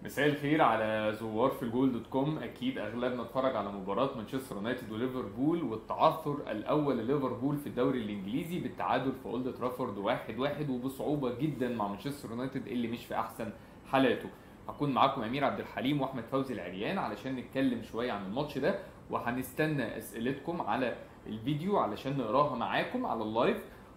مساء الخير على زوار في الجول دوت كوم اكيد اغلبنا اتفرج على مباراه مانشستر يونايتد وليفربول والتعثر الاول لليفربول في الدوري الانجليزي بالتعادل في اولد ترافورد 1-1 واحد واحد وبصعوبه جدا مع مانشستر يونايتد اللي مش في احسن حالاته هكون معاكم امير عبد الحليم واحمد فوزي العريان علشان نتكلم شويه عن الماتش ده وهنستنى اسئلتكم على الفيديو علشان نقراها معاكم على اللايف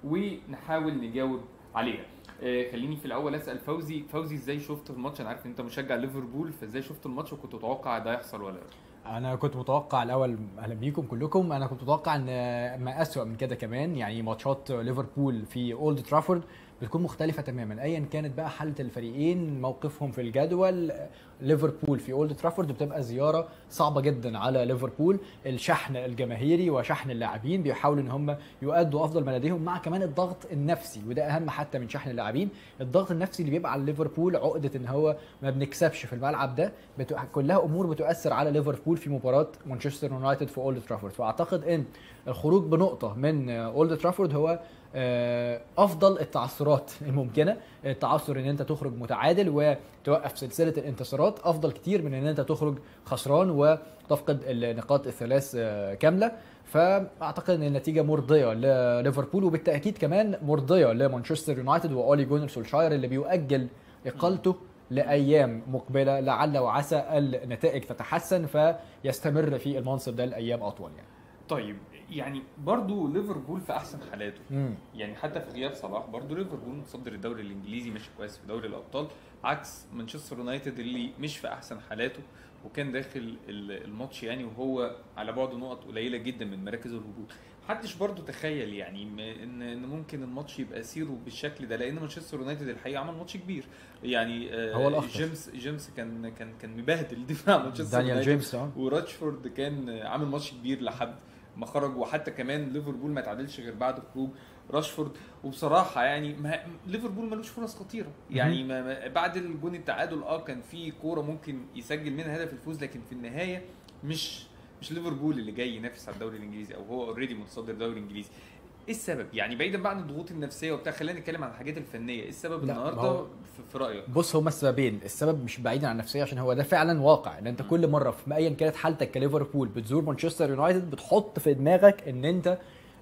ونحاول نجاوب عليها آه، خليني في الاول اسال فوزي فوزي ازاي شفت الماتش انا عارف ان انت مشجع ليفربول فازاي شفت الماتش وكنت متوقع ده يحصل ولا لا انا كنت متوقع الاول اهلا بيكم كلكم انا كنت متوقع ان ما اسوأ من كده كمان يعني ماتشات ليفربول في اولد ترافورد بتكون مختلفه تماما ايا كانت بقى حاله الفريقين موقفهم في الجدول ليفربول في اولد ترافورد بتبقى زياره صعبه جدا على ليفربول الشحن الجماهيري وشحن اللاعبين بيحاولوا ان هم يؤدوا افضل ما لديهم مع كمان الضغط النفسي وده اهم حتى من شحن اللاعبين الضغط النفسي اللي بيبقى على ليفربول عقده ان هو ما بنكسبش في الملعب ده بتو... كلها امور بتؤثر على ليفربول في مباراه مانشستر يونايتد في اولد ترافورد فاعتقد ان الخروج بنقطه من اولد ترافورد هو آه، افضل التعثرات الممكنه التعثر ان انت تخرج متعادل وتوقف سلسله الانتصارات افضل كتير من ان انت تخرج خسران وتفقد النقاط الثلاث آه، كامله فاعتقد ان النتيجه مرضيه لليفربول وبالتاكيد كمان مرضيه لمانشستر يونايتد واولي جونر سولشاير اللي بيؤجل اقالته لايام مقبله لعل وعسى النتائج تتحسن فيستمر في المنصب ده لايام اطول يعني طيب يعني برضو ليفربول في احسن حالاته مم. يعني حتى في غياب صلاح برضو ليفربول متصدر الدوري الانجليزي ماشي كويس في دوري الابطال عكس مانشستر يونايتد اللي مش في احسن حالاته وكان داخل ال- الماتش يعني وهو على بعد نقط قليله جدا من مراكز الهبوط محدش برضو تخيل يعني م- ان ان ممكن الماتش يبقى سيره بالشكل ده لان مانشستر يونايتد الحقيقه عمل ماتش كبير يعني آه، هو الأخطر. جيمس جيمس كان كان كان مبهدل دفاع مانشستر دانيال يونايتد جيمس اه وراتشفورد كان عامل ماتش كبير لحد ما خرج وحتى كمان ليفربول ما تعادلش غير بعد خروج راشفورد وبصراحه يعني ما ليفربول ملوش فرص خطيره يعني ما ما بعد الجون التعادل اه كان في كوره ممكن يسجل منها هدف الفوز لكن في النهايه مش مش ليفربول اللي جاي ينافس على الدوري الانجليزي او هو اوريدي متصدر الدوري الانجليزي ايه السبب يعني بعيدا بقى عن الضغوط النفسيه وبتاع خلينا نتكلم عن الحاجات الفنيه ايه السبب لا، ما النهارده هو- في, في رايك بص هما السببين السبب مش بعيدا عن النفسيه عشان هو ده فعلا واقع ان انت مم. كل مره في ايا كانت حالتك كليفربول بتزور مانشستر يونايتد بتحط في دماغك ان انت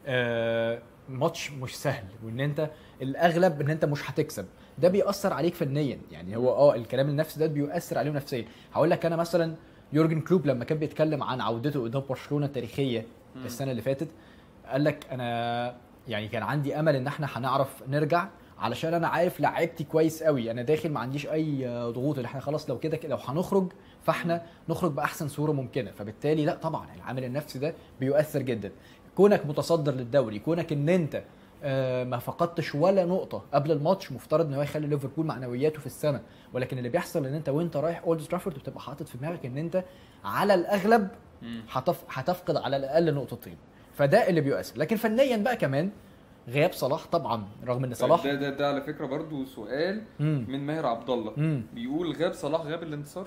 آه، ماتش مش سهل وان انت الاغلب ان انت مش هتكسب ده بيأثر عليك فنيا يعني هو اه الكلام النفسي ده بيؤثر عليهم نفسيا هقول لك انا مثلا يورجن كلوب لما كان بيتكلم عن عودته قدام برشلونه التاريخيه مم. السنه اللي فاتت قال لك انا يعني كان عندي امل ان احنا هنعرف نرجع علشان انا عارف لعيبتي كويس قوي انا داخل ما عنديش اي ضغوط اللي احنا خلاص لو كده لو هنخرج فاحنا نخرج باحسن صوره ممكنه فبالتالي لا طبعا العامل النفسي ده بيؤثر جدا كونك متصدر للدوري كونك ان انت آه، ما فقدتش ولا نقطه قبل الماتش مفترض ان هو يخلي ليفربول معنوياته في السماء ولكن اللي بيحصل ان انت وانت رايح اولد ترافورد بتبقى حاطط في دماغك ان انت على الاغلب مم. هتف... هتفقد على الاقل نقطتين فده اللي بيؤثر لكن فنيا بقى كمان غياب صلاح طبعا رغم ان صلاح ده ده ده على فكره برضو سؤال مم. من ماهر عبد الله مم. بيقول غاب صلاح غاب الانتصار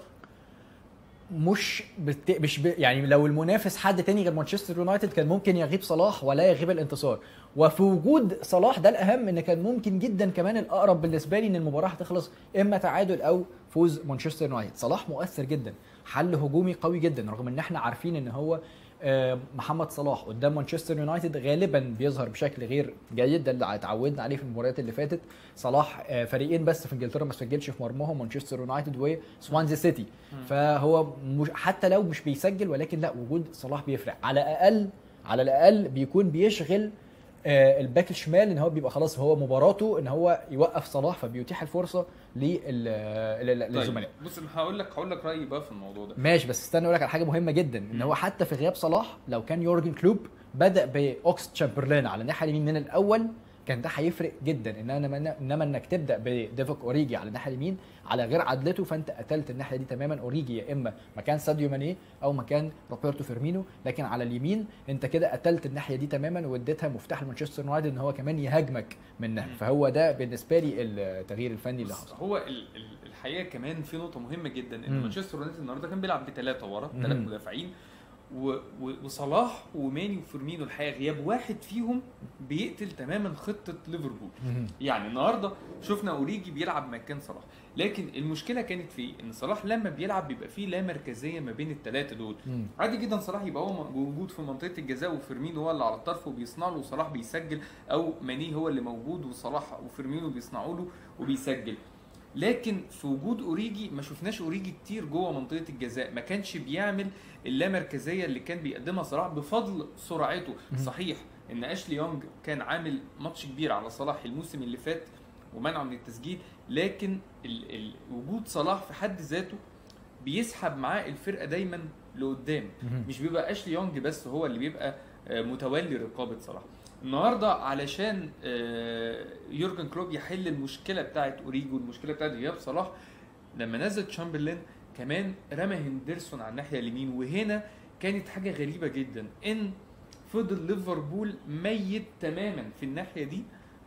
مش بت... مش ب... يعني لو المنافس حد تاني غير مانشستر يونايتد كان ممكن يغيب صلاح ولا يغيب الانتصار وفي وجود صلاح ده الاهم ان كان ممكن جدا كمان الاقرب بالنسبه لي ان المباراه هتخلص اما تعادل او فوز مانشستر يونايتد صلاح مؤثر جدا حل هجومي قوي جدا رغم ان احنا عارفين ان هو آه، محمد صلاح قدام مانشستر يونايتد غالبا بيظهر بشكل غير جيد ده اللي اتعودنا عليه في المباريات اللي فاتت صلاح آه، فريقين بس في انجلترا ما سجلش في مرماهم مانشستر يونايتد وسوانزي سيتي فهو مش حتى لو مش بيسجل ولكن لا وجود صلاح بيفرق على الاقل على الاقل بيكون بيشغل آه، الباك الشمال ان هو بيبقى خلاص هو مباراته ان هو يوقف صلاح فبيتيح الفرصه لل- لل- للزملاء طيب بص انا هقول لك هقول لك رايي بقى في الموضوع ده ماشي بس استنى اقول لك على حاجه مهمه جدا ان هو حتى في غياب صلاح لو كان يورجن كلوب بدا باوكس تشامبرلين على الناحيه اليمين من الاول كان ده هيفرق جدا انما انما انك تبدا بديفوك اوريجي على الناحيه اليمين على غير عدلته فانت قتلت الناحيه دي تماما اوريجي يا اما مكان ساديو ماني او مكان روبرتو فيرمينو لكن على اليمين انت كده قتلت الناحيه دي تماما واديتها مفتاح لمانشستر يونايتد ان هو كمان يهاجمك منها مم. فهو ده بالنسبه لي التغيير الفني اللي بص، حصل هو ال- ال- الحقيقه كمان في نقطه مهمه جدا ان مم. مانشستر يونايتد النهارده كان بيلعب بثلاثه ورا مم. ثلاث مدافعين و- و- وصلاح وماني وفيرمينو الحقيقه غياب واحد فيهم بيقتل تماما خطه ليفربول مهم. يعني النهارده شفنا اوريجي بيلعب مكان صلاح لكن المشكله كانت في إيه؟ ان صلاح لما بيلعب بيبقى فيه لا مركزيه ما بين الثلاثه دول مم. عادي جدا صلاح يبقى هو موجود في منطقه الجزاء وفيرمينو هو اللي على الطرف وبيصنع له وصلاح بيسجل او ماني هو اللي موجود وصلاح وفيرمينو بيصنعوا له وبيسجل لكن في وجود اوريجي ما شفناش اوريجي كتير جوه منطقه الجزاء ما كانش بيعمل اللامركزيه اللي كان بيقدمها صلاح بفضل سرعته مم. صحيح ان اشلي يونج كان عامل ماتش كبير على صلاح الموسم اللي فات ومنعه من التسجيل لكن ال ال وجود صلاح في حد ذاته بيسحب معاه الفرقه دايما لقدام مهم. مش بيبقى اشلي يونج بس هو اللي بيبقى آه، متولي رقابه صلاح النهارده علشان آه، يورجن كلوب يحل المشكله بتاعت اوريجو المشكله بتاعت غياب صلاح لما نزل تشامبرلين كمان رمى هندرسون على الناحيه اليمين وهنا كانت حاجه غريبه جدا ان فضل ليفربول ميت تماما في الناحيه دي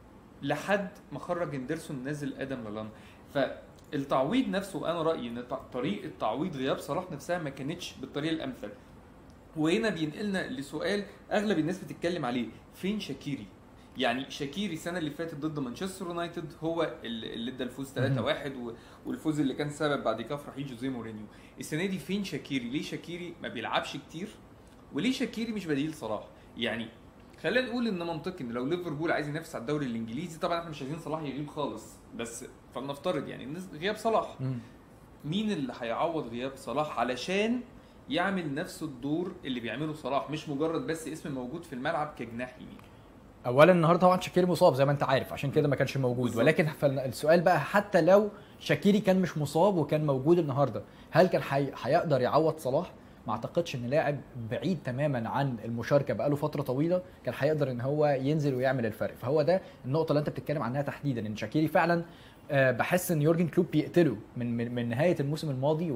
لحد ما خرج هندرسون نزل ادم لالان فالتعويض نفسه انا رايي ان ط- طريقه تعويض غياب صلاح نفسها ما كانتش بالطريقه الامثل وهنا بينقلنا لسؤال اغلب الناس بتتكلم عليه فين شاكيري يعني شاكيري السنه اللي فاتت ضد مانشستر يونايتد هو اللي اللي ادى الفوز 3-1 و- والفوز اللي كان سبب بعد كده في رحيل جوزيه مورينيو السنه دي فين شاكيري ليه شاكيري ما بيلعبش كتير وليه شاكيري مش بديل صلاح يعني خلينا نقول ان منطقي ان لو ليفربول عايز ينافس على الدوري الانجليزي طبعا احنا مش عايزين صلاح يغيب خالص بس فلنفترض يعني الناس- غياب صلاح مم. مين اللي هيعوض غياب صلاح علشان يعمل نفس الدور اللي بيعمله صلاح مش مجرد بس اسم موجود في الملعب كجناح يمين اولا النهارده طبعا شاكيري مصاب زي ما انت عارف عشان كده ما كانش موجود بالظبط. ولكن فالسؤال بقى حتى لو شاكيري كان مش مصاب وكان موجود النهارده هل كان حي... هيقدر يعوض صلاح ما اعتقدش ان لاعب بعيد تماما عن المشاركه بقاله فتره طويله كان هيقدر ان هو ينزل ويعمل الفرق فهو ده النقطه اللي انت بتتكلم عنها تحديدا ان شاكيري فعلا آه، بحس ان يورجن كلوب بيقتله من من, من نهايه الموسم الماضي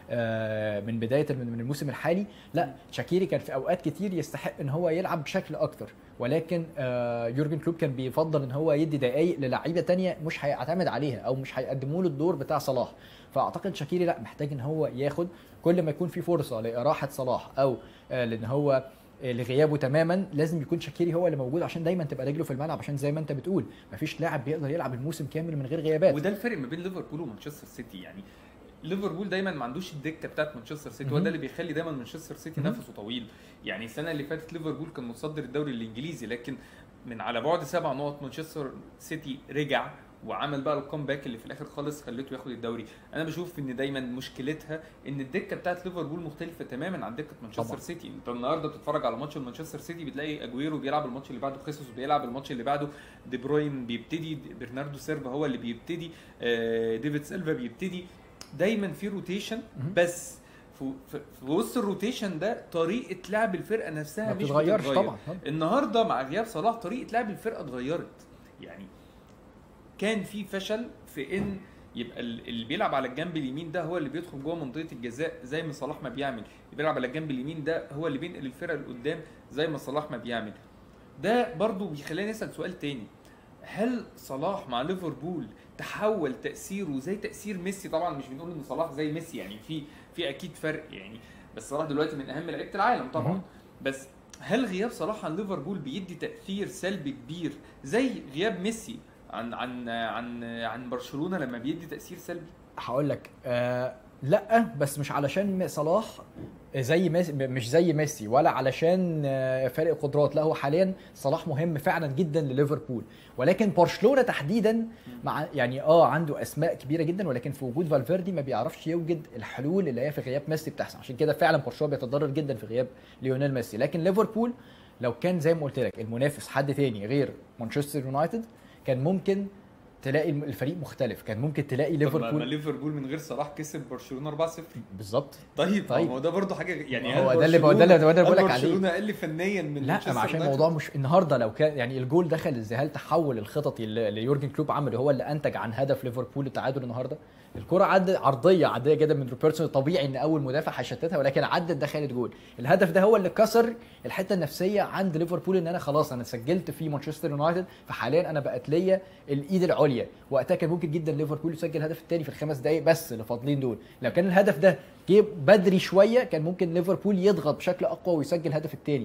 ومن بدايه من من الموسم الحالي لا شاكيري كان في اوقات كتير يستحق ان هو يلعب بشكل اكتر ولكن آه، يورجن كلوب كان بيفضل ان هو يدي دقائق للعيبه تانية مش هيعتمد عليها او مش هيقدموا له الدور بتاع صلاح فاعتقد شاكيري لا محتاج ان هو ياخد كل ما يكون في فرصه لاراحه صلاح او آه، لان هو آه، لغيابه تماما لازم يكون شاكيري هو اللي موجود عشان دايما تبقى رجله في الملعب عشان زي ما انت بتقول مفيش لاعب بيقدر يلعب الموسم كامل من غير غيابات وده الفرق ما بين ليفربول ومانشستر سيتي يعني ليفربول دايما ما عندوش الدكه بتاعت مانشستر سيتي هو مهم. ده اللي بيخلي دايما مانشستر سيتي مهم. نفسه طويل يعني السنه اللي فاتت ليفربول كان متصدر الدوري الانجليزي لكن من على بعد سبع نقط مانشستر سيتي رجع وعمل بقى الكومباك اللي في الاخر خالص خليته ياخد الدوري انا بشوف ان دايما مشكلتها ان الدكه بتاعت ليفربول مختلفه تماما عن دكه مانشستر طبعا. سيتي انت النهارده بتتفرج على ماتش مانشستر سيتي بتلاقي اجويرو بيلعب الماتش اللي بعده خيسوس بيلعب الماتش اللي بعده دي بروين بيبتدي برناردو سيرفا هو اللي بيبتدي آه، ديفيد سيلفا بيبتدي دايما في روتيشن مهم. بس في, في, في وسط الروتيشن ده طريقه لعب الفرقه نفسها ما مش بتتغيرش بتتغير. طبعا النهارده مع غياب صلاح طريقه لعب الفرقه اتغيرت يعني كان في فشل في ان يبقى ال- اللي بيلعب على الجنب اليمين ده هو اللي بيدخل جوه منطقه الجزاء زي ما صلاح ما بيعمل اللي بيلعب على الجنب اليمين ده هو اللي بينقل الفرقه لقدام زي ما صلاح ما بيعمل ده برضو بيخلينا نسال سؤال تاني هل صلاح مع ليفربول تحول تاثيره زي تاثير ميسي طبعا مش بنقول ان صلاح زي ميسي يعني في في اكيد فرق يعني بس صلاح دلوقتي من اهم لعيبه العالم طبعا مهم. بس هل غياب صلاح عن ليفربول بيدي تاثير سلبي كبير زي غياب ميسي عن عن عن عن برشلونه لما بيدي تاثير سلبي هقول لك آه لا بس مش علشان صلاح زي ميسي مش زي ميسي ولا علشان آه، فرق قدرات لا هو حاليا صلاح مهم فعلا جدا لليفربول ولكن برشلونه تحديدا مع يعني اه عنده اسماء كبيره جدا ولكن في وجود فالفيردي ما بيعرفش يوجد الحلول اللي هي في غياب ميسي بتحصل عشان كده فعلا برشلونه بيتضرر جدا في غياب ليونيل ميسي لكن ليفربول لو كان زي ما قلت لك المنافس حد تاني غير مانشستر يونايتد كان ممكن تلاقي الفريق مختلف كان ممكن تلاقي طب ما- ما ليفربول ليفربول من غير صلاح كسب برشلونه 4-0 بالظبط طيب طيب. طيب ما هو ده برضه حاجه يعني هو هل ده اللي بقول- ده برشلونة- اللي- ده اللي بقول هل لك عليه. برشلونه اقل فنيا من لا مانشستر ما عشان يونايتد؟ الموضوع مش النهارده لو كان يعني الجول دخل ازاي هل تحول الخططي اللي اللي يورجن كلوب عمله هو اللي انتج عن هدف ليفربول التعادل النهارده الكره عدت عرضيه عاديه جدا من روبرتسون طبيعي ان اول مدافع هيشتتها ولكن عدت دخلت جول الهدف ده هو اللي كسر الحته النفسيه عند ليفربول ان انا خلاص انا سجلت في مانشستر يونايتد فحاليا انا بقت ليا الايد العليا وقتها كان ممكن جدا ليفربول يسجل الهدف الثاني في الخمس دقائق بس اللي فاضلين دول لو كان الهدف ده جه بدري شويه كان ممكن ليفربول يضغط بشكل اقوى ويسجل الهدف الثاني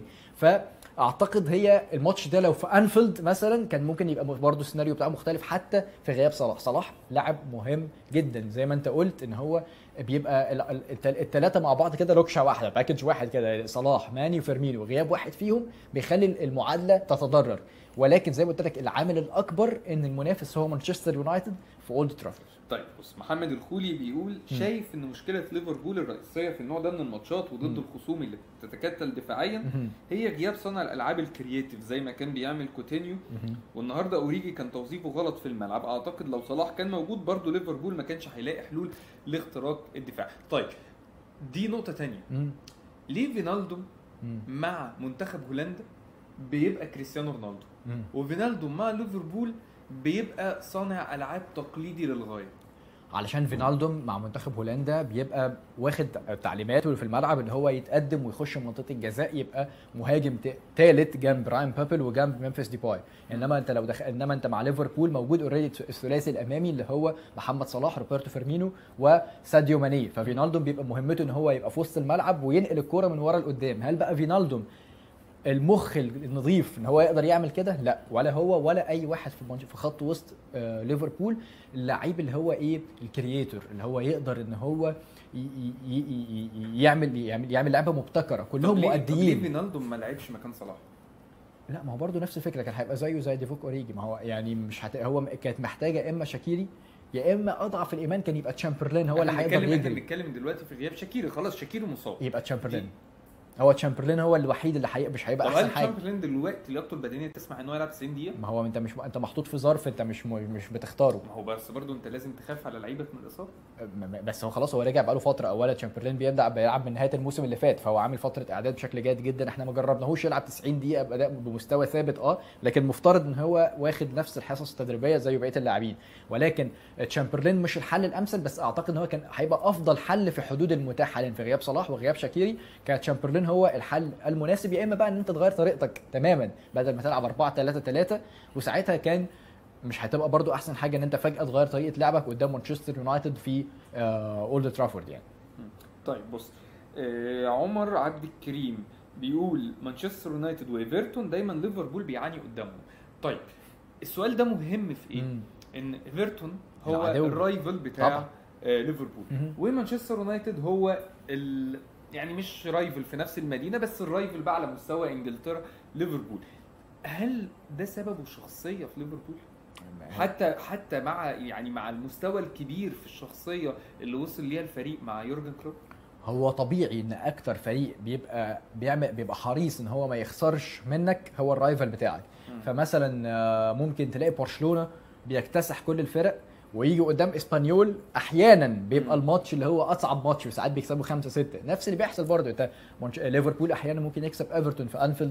فاعتقد هي الماتش ده لو في انفيلد مثلا كان ممكن يبقى برضه السيناريو بتاعه مختلف حتى في غياب صلاح صلاح لاعب مهم جدا زي ما انت قلت ان هو بيبقى الثلاثه مع بعض كده لوكشه واحده باكج واحد كده صلاح ماني وفيرمينو غياب واحد فيهم بيخلي المعادله تتضرر ولكن زي ما قلت لك العامل الاكبر ان المنافس هو مانشستر يونايتد في اولد ترافورد طيب بص محمد الخولي بيقول شايف ان مشكله ليفربول الرئيسيه في النوع ده من الماتشات وضد مم. الخصوم اللي بتتكتل دفاعيا مهم. هي غياب صانع الالعاب الكرييتيف زي ما كان بيعمل كوتينيو مهم. والنهارده اوريجي كان توظيفه غلط في الملعب اعتقد لو صلاح كان موجود برضه ليفربول ما كانش هيلاقي حلول لاختراق الدفاع طيب دي نقطه تانية مم. ليه فينالدو مم. مع منتخب هولندا بيبقى كريستيانو رونالدو مم. وفينالدو مع ليفربول بيبقى صانع العاب تقليدي للغايه علشان فينالدوم مع منتخب هولندا بيبقى واخد تعليماته في الملعب ان هو يتقدم ويخش منطقه الجزاء يبقى مهاجم ثالث جنب راين بابل وجنب ممفيس ديباي انما انت لو دخل انما انت مع ليفربول موجود اوريدي الثلاثي الامامي اللي هو محمد صلاح روبرتو فيرمينو وساديو ماني ففينالدوم بيبقى مهمته ان هو يبقى في وسط الملعب وينقل الكره من ورا لقدام هل بقى فينالدوم المخ النظيف ان هو يقدر يعمل كده لا ولا هو ولا اي واحد في المنش- في خط وسط آه، ليفربول اللعيب اللي هو ايه الكرييتور اللي هو يقدر ان هو ي- ي- ي- ي- ي- يعمل يعمل يعمل لعبه مبتكره كلهم طب ليه- طب ليه مؤديين فينالدو ما لعبش مكان صلاح لا ما هو برضه نفس الفكره كان هيبقى زيه زي ديفوك اوريجي ما هو يعني مش هت... هو كانت محتاجه اما شاكيري يا اما اضعف الايمان كان يبقى تشامبرلين هو اللي إحنا هيقدر بنتكلم- إحنا يجري بنتكلم دلوقتي في غياب شاكيري خلاص شاكيري مصاب يبقى تشامبرلين هو تشامبرلين هو الوحيد اللي حي... مش هيبقى طب احسن هل حاجه تشامبرلين دلوقتي لياقته البدنيه تسمح ان هو يلعب 90 دقيقه؟ ما هو انت مش انت محطوط في ظرف انت مش م... مش بتختاره ما هو بس برضه انت لازم تخاف على لعيبك من الاصابه م- م- بس هو خلاص هو رجع بقاله فتره اولا تشامبرلين بيبدا بيلعب من نهايه الموسم اللي فات فهو عامل فتره اعداد بشكل جيد جدا احنا ما جربناهوش يلعب 90 دقيقه باداء بمستوى ثابت اه لكن مفترض ان هو واخد نفس الحصص التدريبيه زي بقيه اللاعبين ولكن تشامبرلين مش الحل الامثل بس اعتقد ان هو كان هيبقى افضل حل في حدود المتاح حاليا في غياب صلاح وغياب شاكيري كان تشامبرلين هو الحل المناسب يا اما بقى ان انت تغير طريقتك تماما بدل ما تلعب 4 3 3 وساعتها كان مش هتبقى برضو احسن حاجه ان انت فجاه تغير طريقه لعبك قدام مانشستر يونايتد في اولد ترافورد يعني طيب بص آه عمر عبد الكريم بيقول مانشستر يونايتد وايفرتون دايما ليفربول بيعاني قدامهم طيب السؤال ده مهم في ايه؟ مم. ان ايفرتون هو العدو. الرايفل بتاع طبعا. آه ليفربول مهم. ومانشستر يونايتد هو ال... يعني مش رايفل في نفس المدينه بس الرايفل بقى على مستوى انجلترا ليفربول هل ده سببه شخصيه في ليفربول؟ حتى حتى مع يعني مع المستوى الكبير في الشخصيه اللي وصل ليها الفريق مع يورجن كلوب هو طبيعي ان اكتر فريق بيبقى بيعمل بيبقى حريص ان هو ما يخسرش منك هو الرايفل بتاعك مم. فمثلا آه، ممكن تلاقي برشلونه بيكتسح كل الفرق ويجي قدام اسبانيول احيانا بيبقى مم. الماتش اللي هو اصعب ماتش وساعات بيكسبوا 5 6 نفس اللي بيحصل برضه انت مانش- ليفربول احيانا ممكن يكسب ايفرتون في انفيلد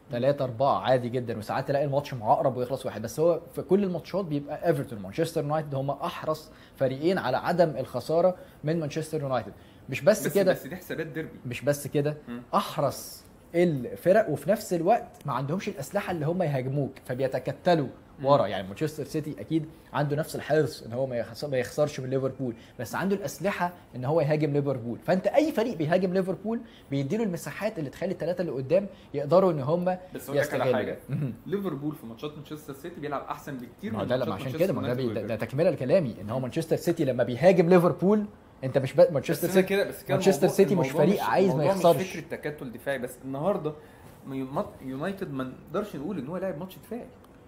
3 4 عادي جدا وساعات تلاقي الماتش معقرب ويخلص واحد بس هو في كل الماتشات بيبقى ايفرتون مانشستر يونايتد هم احرص فريقين على عدم الخساره من مانشستر يونايتد مش بس, بس كده بس دي حسابات ديربي مش بس كده مم. احرص الفرق وفي نفس الوقت ما عندهمش الاسلحه اللي هم يهاجموك فبيتكتلوا ورا يعني مانشستر سيتي اكيد عنده نفس الحرص ان هو ما يخسر- ما يخسرش من ليفربول بس عنده الاسلحه ان هو يهاجم ليفربول فانت اي فريق بيهاجم ليفربول بيديله المساحات اللي تخلي الثلاثه اللي قدام يقدروا ان هم بس اقول لك على يستغلوا حاجه مهم. ليفربول في ماتشات مانشستر سيتي بيلعب احسن بكتير ما هو من ده لما ماتشات عشان مانشستر كده ما ده, بي- يونايتد ده, ده وإيفرتون. تكمله لكلامي ان هو مانشستر سيتي لما بيهاجم ليفربول انت مش ب... مانشستر بس سيتي كده بس كده مانشستر الموضوع- سيتي مش الموضوع فريق عايز ما الموضوع يخسرش. مش فكره تكتل دفاعي بس النهارده مات- يونايتد ما نقدرش نقول ان هو لاعب ماتش دفاعي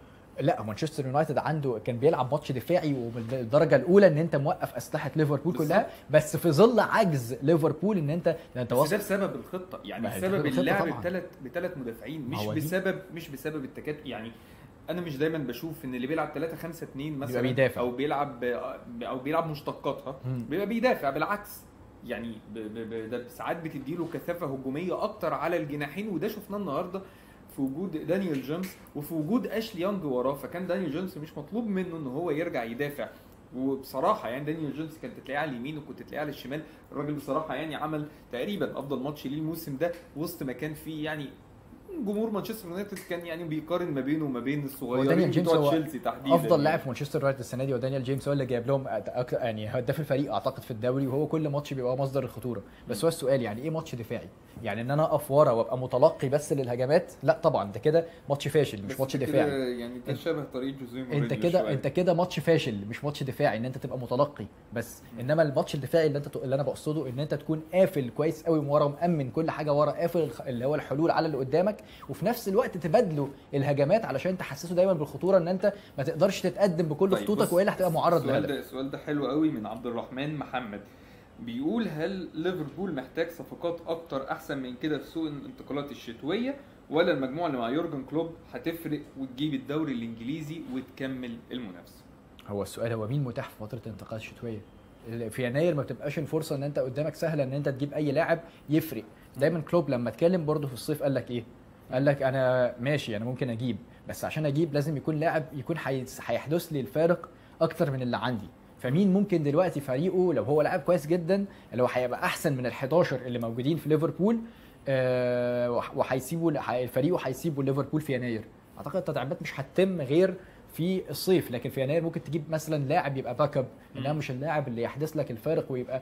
لا مانشستر يونايتد عنده كان بيلعب ماتش دفاعي ومن الدرجه الاولى ان انت موقف اسلحه ليفربول بالظبط. كلها بس في ظل عجز ليفربول ان انت ده انت بس ده واصل بسبب الخطه يعني ما هي بسبب الخطة اللعب طبعاً. بثلاث بثلاث مدافعين ما مش هو دي- بسبب مش بسبب التكاتل يعني انا مش دايما بشوف ان اللي بيلعب 3 5 2 مثلا بيدافع. او بيلعب او بيلعب مشتقاتها مم. بيبقى بيدافع بالعكس يعني ب ب ب ده ساعات بتديله كثافه هجوميه اكتر على الجناحين وده شفناه النهارده في وجود دانيال جيمس وفي وجود اشلي يونج وراه فكان دانيال جيمس مش مطلوب منه ان هو يرجع يدافع وبصراحه يعني دانيال جونز كانت تلاقيه على اليمين وكنت تلاقيه على الشمال الراجل بصراحه يعني عمل تقريبا افضل ماتش ليه الموسم ده وسط ما كان فيه يعني جمهور مانشستر يونايتد كان يعني بيقارن ما بينه وما بين الصغيرين ودانيال جيمس بتوع هو تشيلسي تحديدا افضل لاعب في مانشستر يونايتد السنه دي ودانيال جيمس هو اللي جايب لهم أك- يعني هداف الفريق اعتقد في الدوري وهو كل ماتش بيبقى مصدر الخطوره بس هو السؤال يعني ايه ماتش دفاعي يعني ان انا اقف ورا وابقى متلقي بس للهجمات لا طبعا ده كده ماتش فاشل مش بس ماتش كده دفاعي يعني ده شبه طريقه جوزيه مورينيو انت كده شوية. انت كده ماتش فاشل مش ماتش دفاعي ان انت تبقى متلقي بس انما الماتش الدفاعي اللي انت اللي انا بقصده ان انت تكون قافل كويس قوي من ورا ومامن كل حاجه ورا قافل الخ- اللي هو الحلول على اللي قدامك وفي نفس الوقت تبادله الهجمات علشان تحسسه دايما بالخطوره ان انت ما تقدرش تتقدم بكل طيب خطوطك بص، والا هتبقى معرض السؤال لهدف ده السؤال ده حلو قوي من عبد الرحمن محمد بيقول هل ليفربول محتاج صفقات اكتر احسن من كده في سوق الانتقالات الشتويه ولا المجموعه اللي مع يورجن كلوب هتفرق وتجيب الدوري الانجليزي وتكمل المنافسه هو السؤال هو مين متاح في فتره الانتقال الشتويه في يناير ما بتبقاش الفرصه ان انت قدامك سهله ان انت تجيب اي لاعب يفرق دايما كلوب لما اتكلم برضه في الصيف قال لك ايه قال لك انا ماشي انا ممكن اجيب بس عشان اجيب لازم يكون لاعب يكون هيس- هيحدث لي الفارق اكتر من اللي عندي فمين ممكن دلوقتي فريقه لو هو لاعب كويس جدا اللي هو هيبقى احسن من ال 11 اللي موجودين في ليفربول آه، وح- وهيسيبوا فريقه هيسيبوا ليفربول في يناير اعتقد التدعيمات مش هتتم غير في الصيف لكن في يناير ممكن تجيب مثلا لاعب يبقى باك اب انما مش اللاعب اللي يحدث لك الفارق ويبقى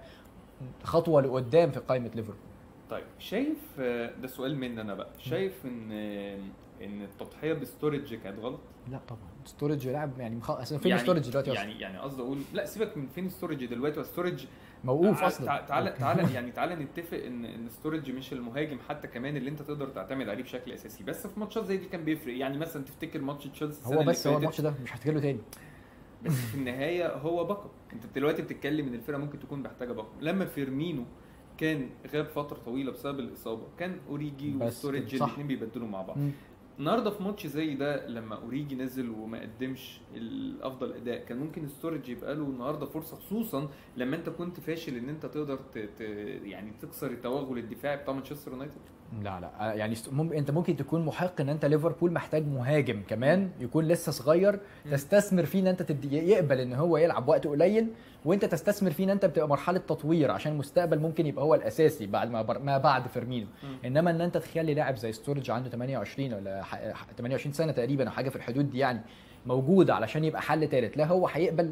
خطوه لقدام في قائمه ليفربول طيب شايف آه، ده سؤال مني انا بقى شايف ان آه، ان التضحيه بستورج كانت غلط لا طبعا ستورج لاعب يعني مخ... اصلا فين يعني ستورج دلوقتي اصلا يعني يعني قصدي اقول لا سيبك من فين ستورج دلوقتي وستورج موقوف تع- اصلا تع- تعالى تعالى يعني تعالى نتفق ان ان ستورج مش المهاجم حتى كمان اللي انت تقدر تعتمد عليه بشكل اساسي بس في ماتشات زي دي كان بيفرق يعني مثلا تفتكر ماتش تشيلسي السنة هو اللي بس هو فاتت، الماتش ده مش هفتكر له تاني بس في النهايه هو باك اب انت دلوقتي بتتكلم ان الفرقه ممكن تكون محتاجه باك اب لما فيرمينو كان غاب فتره طويله بسبب الاصابه كان اوريجي بس وستورج كده، صح. الاثنين بيبدلوا مع بعض مم. النهارده في ماتش زي ده لما اوريجي نزل وما قدمش الافضل اداء كان ممكن ستورج يبقى له النهارده فرصه خصوصا لما انت كنت فاشل ان انت تقدر ت... ت... يعني تكسر التوغل الدفاعي بتاع مانشستر يونايتد لا لا يعني است- مم... انت ممكن تكون محق ان انت ليفربول محتاج مهاجم كمان يكون لسه صغير مم. تستثمر فيه ان انت تدي... يقبل ان هو يلعب وقت قليل وانت تستثمر فيه ان انت بتبقى مرحله تطوير عشان المستقبل ممكن يبقى هو الاساسي بعد ما بر... ما بعد فيرمينو مم. انما ان انت تخلي لاعب زي ستورج عنده 28 ولا ح... ح- 28 سنه تقريبا او حاجه في الحدود دي يعني موجود علشان يبقى حل ثالث لا هو هيقبل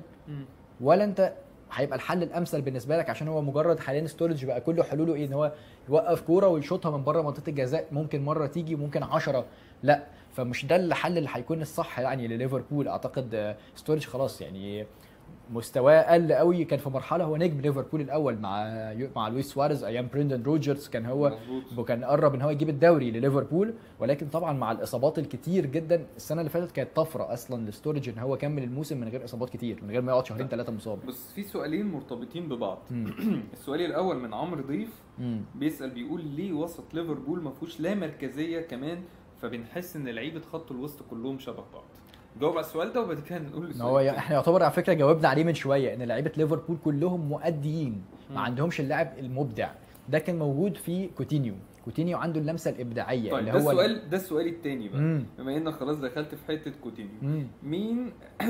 ولا انت هيبقى الحل الامثل بالنسبه لك عشان هو مجرد حاليا ستورج بقى كله حلوله ايه ان هو يوقف كوره ويشوطها من بره منطقه الجزاء ممكن مره تيجي وممكن 10 لا فمش ده الحل اللي هيكون الصح يعني لليفربول اعتقد آه، ستورج خلاص يعني مستواه قل قوي كان في مرحله هو نجم ليفربول الاول مع مع لويس سواريز ايام بريندن روجرز كان هو مظبوط وكان قرب ان هو يجيب الدوري لليفربول ولكن طبعا مع الاصابات الكتير جدا السنه اللي فاتت كانت طفره اصلا لستورج ان هو كمل الموسم من غير اصابات كتير من غير ما يقعد شهرين ثلاثه مصاب بس في سؤالين مرتبطين ببعض مم. السؤال الاول من عمرو ضيف مم. بيسال بيقول ليه وسط ليفربول ما فيهوش لا مركزيه كمان فبنحس ان لعيبه خط الوسط كلهم شبه بعض جاوب على السؤال ده وبعد كده نقول ان السؤال هو التاني. احنا يعتبر على فكره جاوبنا عليه من شويه ان لعيبه ليفربول كلهم مؤديين مم. ما عندهمش اللاعب المبدع ده كان موجود في كوتينيو كوتينيو عنده اللمسه الابداعيه طيب اللي ده هو السؤال ده السؤال التاني بقى مم. بما انك خلاص دخلت في حته كوتينيو مم. مين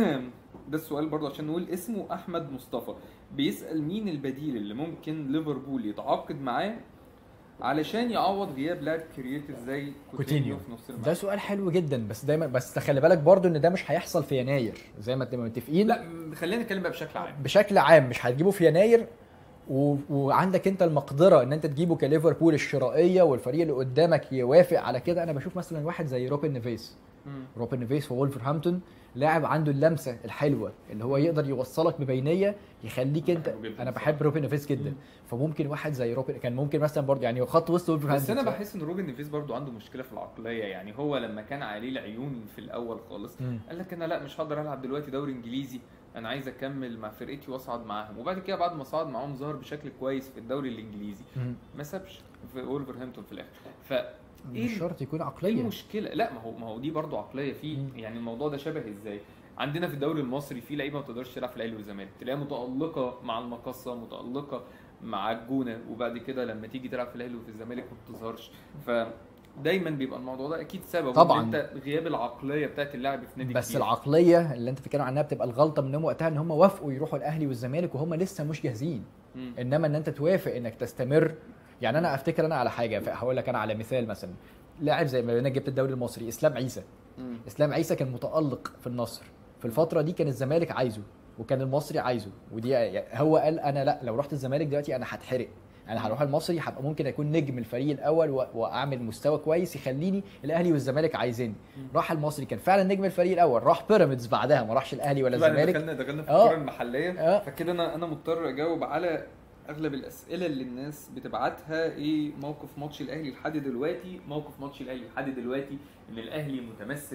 ده السؤال برضه عشان نقول اسمه احمد مصطفى بيسال مين البديل اللي ممكن ليفربول يتعاقد معاه علشان يعوض غياب لاعب كرييتيف زي كوتينيو كوتينيو. في نص ده الملعب سؤال حلو جدا بس دايما بس خلي بالك برضو ان ده مش هيحصل في يناير زي ما نبقى متفقين لا خلينا نتكلم بقى بشكل عام بشكل عام مش هتجيبه في يناير و... وعندك انت المقدره ان انت تجيبه كليفربول الشرائيه والفريق اللي قدامك يوافق على كده انا بشوف مثلا واحد زي روبن نيفيس مم. روبن نيفيس في وولفرهامبتون لاعب عنده اللمسه الحلوه اللي هو يقدر يوصلك ببينيه يخليك انت بحبه جداً انا بصراحة. بحب روبن نيفيس جدا مم. فممكن واحد زي روبن كان ممكن مثلا برضه يعني خط وسط بس وولفرهامبتون انا بحس ان روبن نيفيز برضو عنده مشكله في العقليه يعني هو لما كان عليه العيون في الاول خالص مم. قال لك انا لا مش هقدر العب دلوقتي دوري انجليزي انا عايز اكمل مع فرقتي واصعد معاهم وبعد كده بعد ما صعد معاهم ظهر بشكل كويس في الدوري الانجليزي مم. ما سابش في وولفرهامبتون في الاخر ف مش إيه- شرط يكون ايه عقليه المشكله لا ما هو ما هو دي برضو عقليه فيه مم. يعني الموضوع ده شبه ازاي عندنا في الدوري المصري في لعيبه ما تقدرش تلعب في الاهلي والزمالك تلاقيها متالقه مع المقصه متالقه مع الجونه وبعد كده لما تيجي تلعب في الاهلي وفي الزمالك ما بتظهرش ف دايما بيبقى الموضوع ده اكيد سبب طبعاً. انت غياب العقليه بتاعت اللاعب في نادي بس كبير. العقليه اللي انت بتتكلم عنها بتبقى الغلطه منهم وقتها ان هم وافقوا يروحوا الاهلي والزمالك وهم لسه مش جاهزين مم. انما ان انت توافق انك تستمر يعني انا افتكر انا على حاجه هقول لك انا على مثال مثلا لاعب زي ما انا جبت الدوري المصري اسلام عيسى مم. اسلام عيسى كان متالق في النصر في الفتره دي كان الزمالك عايزه وكان المصري عايزه ودي يعني هو قال انا لا لو رحت الزمالك دلوقتي انا هتحرق انا هروح المصري هبقى ممكن اكون نجم الفريق الاول و- واعمل مستوى كويس يخليني الاهلي والزمالك عايزيني راح المصري كان فعلا نجم الفريق الاول راح بيراميدز بعدها ما راحش الاهلي ولا بقى الزمالك دخلنا دخلنا في آه. الكوره المحليه آه. فكده انا انا مضطر اجاوب على اغلب الاسئله اللي الناس بتبعتها ايه موقف ماتش الاهلي لحد دلوقتي موقف ماتش الاهلي لحد دلوقتي ان الاهلي متمسك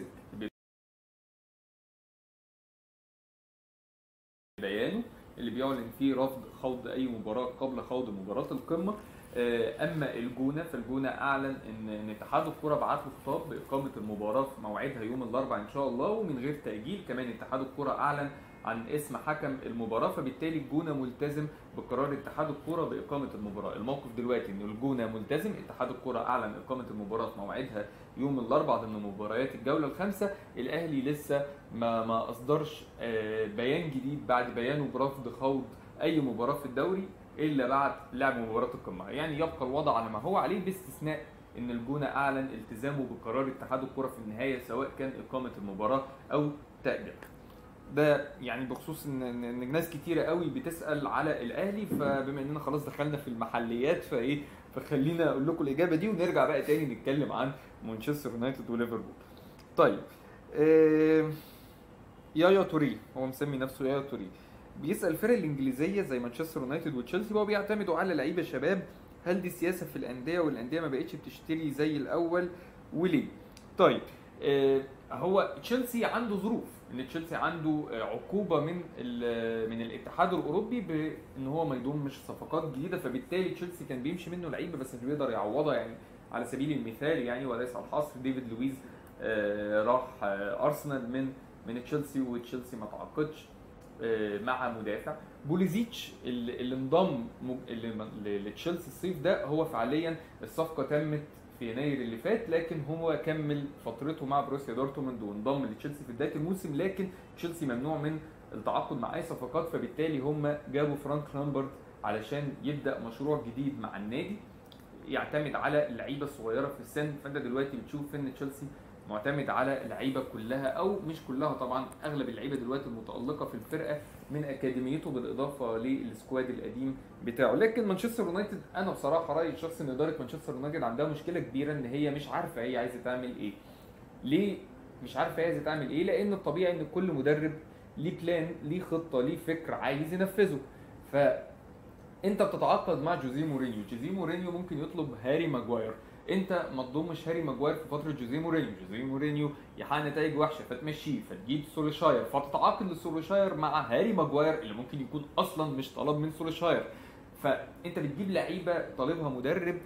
ببيانه اللي بيعلن فيه رفض خوض اي مباراه قبل خوض مباراه القمه آه، اما الجونه فالجونه اعلن ان ان اتحاد الكره بعت له خطاب باقامه المباراه في موعدها يوم الاربعاء ان شاء الله ومن غير تاجيل كمان اتحاد الكره اعلن عن اسم حكم المباراه فبالتالي الجونه ملتزم بقرار اتحاد الكره باقامه المباراه الموقف دلوقتي ان الجونه ملتزم اتحاد الكره اعلن اقامه المباراه في موعدها يوم الاربعاء ضمن مباريات الجوله الخامسه الاهلي لسه ما ما اصدرش آه، بيان جديد بعد بيانه برفض خوض اي مباراه في الدوري الا بعد لعب مباراه القمه يعني يبقى الوضع على ما هو عليه باستثناء ان الجونه اعلن التزامه بقرار اتحاد الكره في النهايه سواء كان اقامه المباراه او تاجيلها ده يعني بخصوص ان ان إن ناس كتيره قوي بتسال على الاهلي فبما اننا خلاص دخلنا في المحليات فايه فخلينا اقول لكم الاجابه دي ونرجع بقى تاني نتكلم عن مانشستر يونايتد وليفربول طيب آه يايا توري هو مسمي نفسه يايا توري بيسال الفرق الانجليزيه زي مانشستر يونايتد وتشيلسي بقوا بيعتمدوا على لعيبه شباب هل دي سياسه في الانديه والانديه ما بقتش بتشتري زي الاول وليه طيب آه هو تشيلسي عنده ظروف ان تشيلسي عنده آه، عقوبه من ال- من الاتحاد الاوروبي بان هو ما يضمش صفقات جديده فبالتالي تشيلسي كان بيمشي منه لعيبه بس مش بيقدر يعوضها يعني على سبيل المثال يعني وليس على الحصر ديفيد لويز آه، راح آه، ارسنال من من تشيلسي وتشيلسي ما تعاقدش آه، مع مدافع بوليزيتش اللي اللي انضم م- اللي م- ل- لتشيلسي الصيف ده هو فعليا الصفقه تمت في يناير اللي فات لكن هو كمل فترته مع بروسيا دورتموند وانضم لتشيلسي في بدايه الموسم لكن تشيلسي ممنوع من التعاقد مع اي صفقات فبالتالي هم جابوا فرانك لامبرد علشان يبدا مشروع جديد مع النادي يعتمد على اللعيبه الصغيره في السن فانت دلوقتي بتشوف ان تشيلسي معتمد على اللعيبه كلها او مش كلها طبعا اغلب اللعيبه دلوقتي المتالقه في الفرقه من اكاديميته بالاضافه للسكواد القديم بتاعه لكن مانشستر يونايتد انا بصراحه رايي الشخصي ان اداره مانشستر يونايتد عندها مشكله كبيره ان هي مش عارفه هي عايزه تعمل ايه ليه مش عارفه هي عايزه تعمل ايه لان الطبيعي ان كل مدرب ليه بلان ليه خطه ليه فكر عايز ينفذه ف انت بتتعاقد مع جوزيه مورينيو جوزيه مورينيو ممكن يطلب هاري ماجواير انت ما تضمش هاري ماجواير في فتره جوزيه مورينيو جوزيه مورينيو يحقق نتائج وحشه فتمشيه فتجيب سوليشاير فتتعاقد لسوليشاير مع هاري ماجواير اللي ممكن يكون اصلا مش طلب من سوليشاير فانت بتجيب لعيبه طالبها مدرب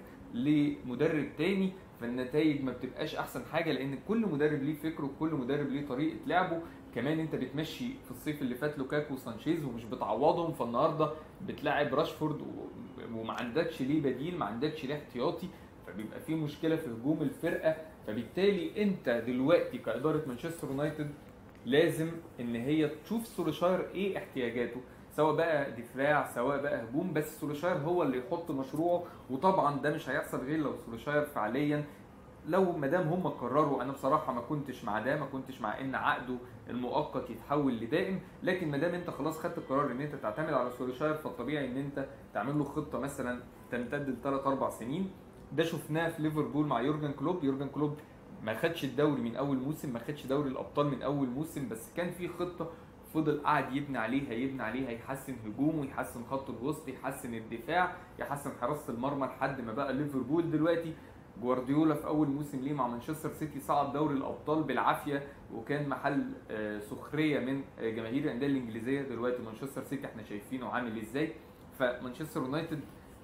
لمدرب تاني فالنتائج ما بتبقاش احسن حاجه لان كل مدرب ليه فكره وكل مدرب ليه طريقه لعبه كمان انت بتمشي في الصيف اللي فات لوكاكو وسانشيز ومش بتعوضهم فالنهارده بتلاعب راشفورد و- وما عندكش ليه بديل ما عندكش ليه احتياطي فبيبقى في مشكله في هجوم الفرقه فبالتالي انت دلوقتي كاداره مانشستر يونايتد لازم ان هي تشوف سوليشاير ايه احتياجاته سواء بقى دفاع سواء بقى هجوم بس سوليشاير هو اللي يحط مشروعه وطبعا ده مش هيحصل غير لو سوليشاير فعليا لو ما دام هم قرروا انا بصراحه ما كنتش مع ده ما كنتش مع ان عقده المؤقت يتحول لدائم لكن ما دام انت خلاص خدت القرار ان انت تعتمد على سوليشاير فالطبيعي ان انت تعمل له خطه مثلا تمتد لثلاث اربع سنين ده شفناه في ليفربول مع يورجن كلوب يورجن كلوب ما خدش الدوري من اول موسم ما خدش دوري الابطال من اول موسم بس كان في خطه فضل قاعد يبني عليها يبني عليها يحسن هجومه يحسن خط الوسط يحسن الدفاع يحسن حراسه المرمى لحد ما بقى ليفربول دلوقتي جوارديولا في اول موسم ليه مع مانشستر سيتي صعد دوري الابطال بالعافيه وكان محل آه، سخريه من آه، جماهير الانديه الانجليزيه دلوقتي مانشستر سيتي احنا شايفينه عامل ازاي فمانشستر يونايتد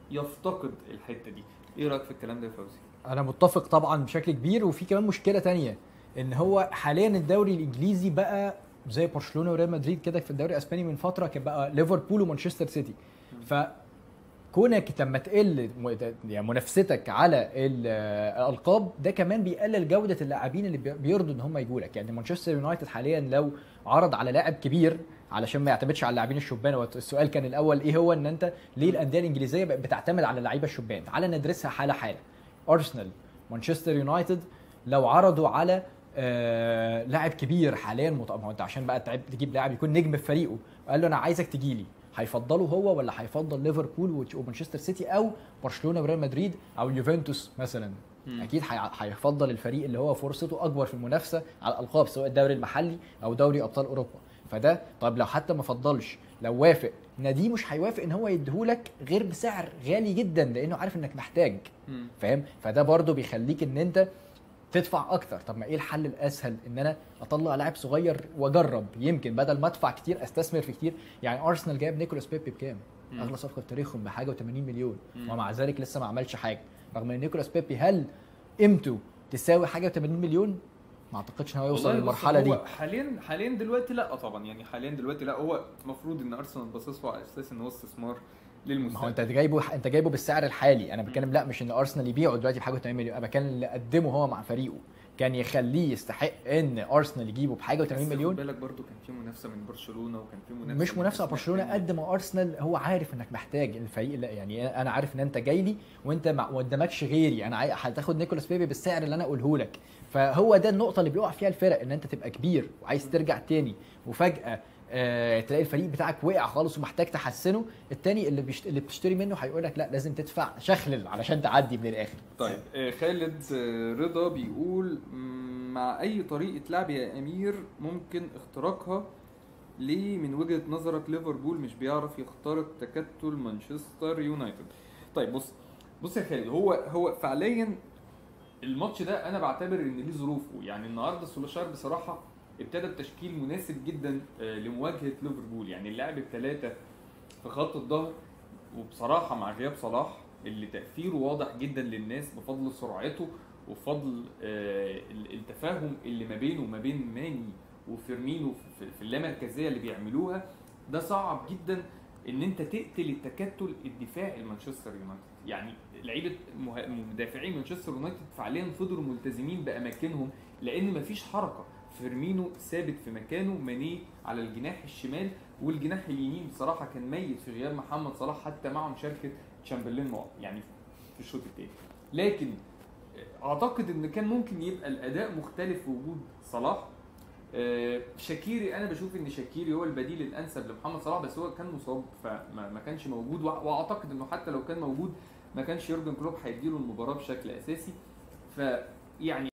يفتقد الحته دي ايه رايك في الكلام ده يا فوزي انا متفق طبعا بشكل كبير وفي كمان مشكله تانية ان هو حاليا الدوري الانجليزي بقى زي برشلونه وريال مدريد كده في الدوري الاسباني من فتره كان بقى ليفربول ومانشستر سيتي ف كونك لما تقل م- يعني منافستك على ال- الالقاب ده كمان بيقلل جوده اللاعبين اللي بي- بيرضوا ان هم يجوا لك يعني مانشستر يونايتد حاليا لو عرض على لاعب كبير علشان ما يعتمدش على اللاعبين الشبان هو السؤال كان الاول ايه هو ان انت ليه الانديه الانجليزيه بقت بتعتمد على اللعيبه الشبان تعال ندرسها حاله حاله ارسنال مانشستر يونايتد لو عرضوا على آه لاعب كبير حاليا مط... ما هو انت عشان بقى تعب تجيب لاعب يكون نجم في فريقه وقال له انا عايزك تجي لي هيفضله هو ولا هيفضل ليفربول وتش- ومانشستر سيتي او برشلونه وريال مدريد او اليوفنتوس مثلا مم. اكيد هي- هيفضل الفريق اللي هو فرصته اكبر في المنافسه على الالقاب سواء الدوري المحلي او دوري ابطال اوروبا فده طب لو حتى ما فضلش لو وافق ناديه مش هيوافق ان هو يديهولك غير بسعر غالي جدا لانه عارف انك محتاج مم. فاهم فده برضو بيخليك ان انت تدفع اكتر طب ما ايه الحل الاسهل ان انا اطلع لاعب صغير واجرب يمكن بدل ما ادفع كتير استثمر في كتير يعني ارسنال جايب نيكولاس بيبي بكام مم. اغلى صفقه في تاريخهم بحاجه و80 مليون مم. ومع ذلك لسه ما عملش حاجه رغم ان نيكولاس بيبي هل قيمته تساوي حاجه و80 مليون ما اعتقدش ان هو يوصل والله بص، للمرحله دي هو حاليا حاليا دلوقتي لا طبعا يعني حاليا دلوقتي لا هو المفروض ان ارسنال باصص له على اساس ان هو استثمار ما هو للمستقبل انت جايبه انت جايبه بالسعر الحالي انا بتكلم لا مش ان ارسنال يبيعه دلوقتي بحاجه 80 مليون انا بتكلم اللي قدمه هو مع فريقه كان يخليه يستحق ان ارسنال يجيبه بحاجه بس و80 خد مليون بالك برضو كان في منافسه من برشلونه وكان في منافسه مش من منافسه على أسماء برشلونه تانية. قد ما ارسنال هو عارف انك محتاج الفريق لا يعني انا عارف ان انت جاي لي وانت ما قدامكش غيري انا عاي- هتاخد نيكولاس بيبي بالسعر اللي انا اقوله لك فهو ده النقطه اللي بيقع فيها الفرق ان انت تبقى كبير وعايز ترجع تاني وفجاه آه تلاقي الفريق بتاعك وقع خالص ومحتاج تحسنه التاني اللي بيشت... اللي بتشتري منه هيقول لك لا لازم تدفع شخلل علشان تعدي من الاخر طيب آه، خالد آه، رضا بيقول مم، مع اي طريقه لعب يا امير ممكن اختراقها ليه من وجهه نظرك ليفربول مش بيعرف يخترق تكتل مانشستر يونايتد طيب بص بص يا خالد هو هو فعليا الماتش ده انا بعتبر ان ليه ظروفه يعني النهارده سولشار بصراحه ابتدى بتشكيل مناسب جدا آه، لمواجهه ليفربول يعني اللاعب الثلاثه في خط الظهر وبصراحه مع غياب صلاح اللي تاثيره واضح جدا للناس بفضل سرعته وبفضل آه، ال- التفاهم اللي ما بينه وما بين ماني وفيرمينو في- في اللامركزيه اللي بيعملوها ده صعب جدا ان انت تقتل التكتل الدفاعي لمانشستر يونايتد يعني لعيبه مه- مدافعين مانشستر يونايتد فعليا فضلوا ملتزمين باماكنهم لان مفيش حركه فيرمينو ثابت في مكانه ماني على الجناح الشمال والجناح اليمين بصراحه كان ميت في غياب محمد صلاح حتى مع مشاركه تشامبرلين مع- يعني في الشوط الثاني لكن اعتقد ان كان ممكن يبقى الاداء مختلف في وجود صلاح آه، شاكيري انا بشوف ان شاكيري هو البديل الانسب لمحمد صلاح بس هو كان مصاب فما ما كانش موجود وأ- واعتقد انه حتى لو كان موجود ما كانش يورجن كلوب هيديله المباراه بشكل اساسي فيعني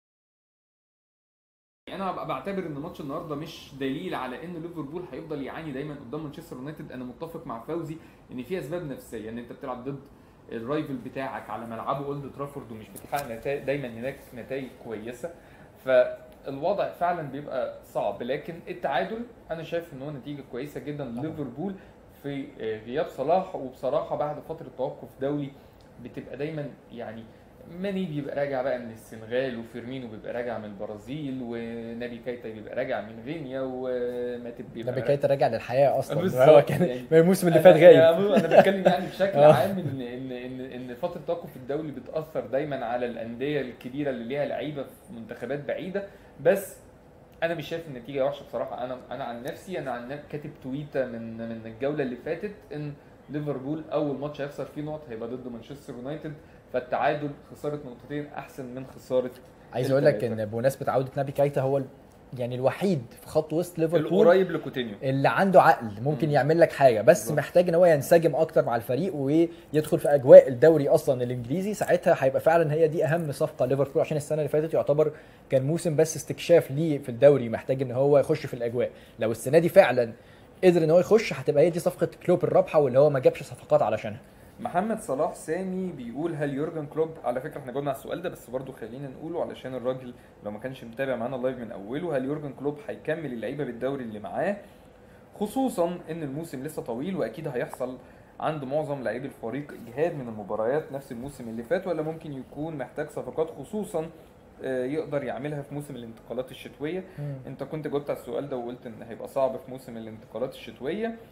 انا ببقى بعتبر ان ماتش النهارده مش دليل على ان ليفربول هيفضل يعاني دايما قدام مانشستر يونايتد انا متفق مع فوزي ان في اسباب نفسيه ان انت بتلعب ضد الرايفل بتاعك على ملعبه اولد ترافورد ومش بتحقق نتائج دايما هناك نتائج كويسه فالوضع فعلا بيبقى صعب لكن التعادل انا شايف ان هو نتيجه كويسه جدا لليفربول في غياب صلاح وبصراحه بعد فتره توقف دولي بتبقى دايما يعني ماني بيبقى راجع بقى من السنغال وفيرمينو بيبقى راجع من البرازيل ونبي كايتا بيبقى راجع من غينيا وماتب بيبقى نبي راجع- كايتا راجع للحياه اصلا بالظبط، هو كان يعني من الموسم اللي أنا- فات غايب انا أنا بتكلم يعني بشكل آه. عام ان ان ان ان فتره التوقف الدولي بتاثر دايما على الانديه الكبيره اللي ليها لعيبه في منتخبات بعيده بس انا مش شايف النتيجه وحشه بصراحه انا انا عن نفسي انا عن نفسي كاتب تويته من من الجوله اللي فاتت ان ليفربول اول ماتش هيخسر فيه نقط هيبقى ضد مانشستر يونايتد فالتعادل خساره نقطتين احسن من خساره عايز اقول لك التلاتة. ان بمناسبه عوده نبي كايتا هو ال- يعني الوحيد في خط وسط ليفربول القريب لكوتينيو اللي عنده عقل ممكن مم. يعمل لك حاجه بس بالظبط. محتاج ان هو ينسجم اكتر مع الفريق ويدخل في اجواء الدوري اصلا الانجليزي ساعتها هيبقى فعلا هي دي اهم صفقه ليفربول عشان السنه اللي فاتت يعتبر كان موسم بس استكشاف ليه في الدوري محتاج ان هو يخش في الاجواء لو السنه دي فعلا قدر ان هو يخش هتبقى هي دي صفقه كلوب الرابحه واللي هو ما جابش صفقات علشانها محمد صلاح سامي بيقول هل يورجن كلوب على فكره احنا جاوبنا على السؤال ده بس برضه خلينا نقوله علشان الراجل لو ما كانش متابع معانا اللايف من اوله هل يورجن كلوب هيكمل اللعيبه بالدوري اللي معاه خصوصا ان الموسم لسه طويل واكيد هيحصل عند معظم لاعبي الفريق اجهاد من المباريات نفس الموسم اللي فات ولا ممكن يكون محتاج صفقات خصوصا آه، يقدر يعملها في موسم الانتقالات الشتويه انت كنت جاوبت على السؤال ده وقلت ان هيبقى صعب في موسم الانتقالات الشتويه